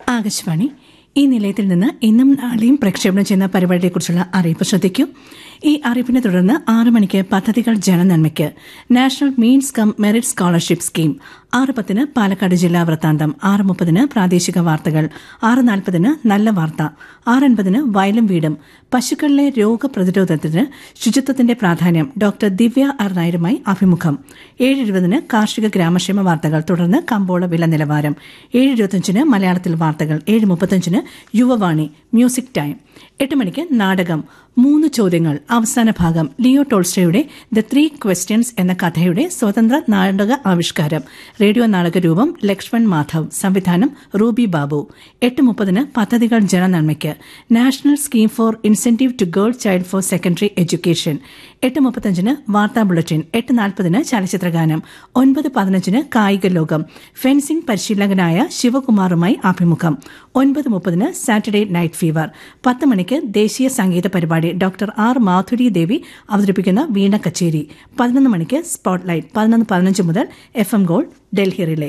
ആകാശവാണി ഈ നിലയത്തിൽ നിന്ന് ഇന്നും നാളെയും പ്രക്ഷേപണം ചെയ്യുന്ന പരിപാടിയെക്കുറിച്ചുള്ള അറിയിപ്പ് ശ്രദ്ധിക്കൂ ഈ അറിയിപ്പിനെ തുടർന്ന് ആറ് മണിക്ക് പദ്ധതികൾ ജനനന്മയ്ക്ക് national means cum merit scholarship scheme ആറ് പത്തിന് പാലക്കാട് ജില്ലാ വൃത്താന്തം ആറ് മുപ്പതിന് പ്രാദേശിക വാർത്തകൾ ആറ് നാൽപ്പതിന് നല്ല വാർത്ത ആറ് അൻപതിന് വയലും വീടും പശുക്കളിലെ രോഗപ്രതിരോധത്തിന് ശുചിത്വത്തിന്റെ പ്രാധാന്യം ഡോക്ടർ ദിവ്യ ആർ നായരുമായി അഭിമുഖം ഏഴ് ഇരുപതിന് കാർഷിക ഗ്രാമക്ഷേമ വാർത്തകൾ തുടർന്ന് കമ്പോള വില നിലവാരം ഏഴ് ഇരുപത്തിയഞ്ചിന് മലയാളത്തിൽ വാർത്തകൾ ഏഴ് മുപ്പത്തഞ്ചിന് യുവവാണി മ്യൂസിക് ടൈം എട്ട് മണിക്ക് നാടകം മൂന്ന് ചോദ്യങ്ങൾ അവസാന ഭാഗം ലിയോ ടോൾസ്റ്റോയുടെ ദ ത്രീ ക്വസ്റ്റ്യൻസ് എന്ന കഥയുടെ സ്വതന്ത്ര നാടക ആവിഷ്കാരം റേഡിയോ നാടക രൂപം ലക്ഷ്മൺ മാധവ് സംവിധാനം റൂബി ബാബു എട്ട് മുപ്പതിന് പദ്ധതികൾ ജനനന്മയ്ക്ക് national scheme for incentive to girl child for secondary education എട്ട് മുപ്പത്തഞ്ചിന് വാർത്താ ബുള്ളറ്റിൻ എട്ട് നാൽപ്പതിന് ചലച്ചിത്രഗാനം ഒൻപത് പതിനഞ്ചിന് കായിക ലോകം ഫെൻസിംഗ് പരിശീലകനായ ശിവകുമാറുമായി അഭിമുഖം ഒൻപത് മുപ്പതിന് സാറ്റർഡേ നൈറ്റ് ഫീവർ പത്ത് മണിക്ക് ദേശീയ സംഗീത പരിപാടി ഡോക്ടർ ആർ മാധുരി ദേവി അവതരിപ്പിക്കുന്ന വീണ കച്ചേരി പതിനൊന്ന് മണിക്ക് സ്പോട്ട്ലൈറ്റ് പതിനൊന്ന് പതിനഞ്ച് മുതൽ F M gold Delhi relay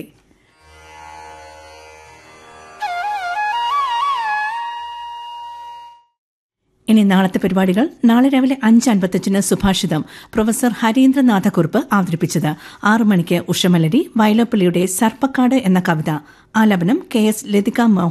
ഇനി നാളത്തെ പരിപാടികൾ നാളെ രാവിലെ അഞ്ച് അൻപത്തഞ്ചിന് സുഭാഷിതം പ്രൊഫസർ ഹരീന്ദ്രനാഥക്കുറുപ്പ് അവതരിപ്പിച്ചത് ആറു മണിക്ക് ഉഷമലരി വയലോപ്പള്ളിയുടെ സർപ്പക്കാട് എന്ന കവിത ആലപനം കെ എസ് ലതിക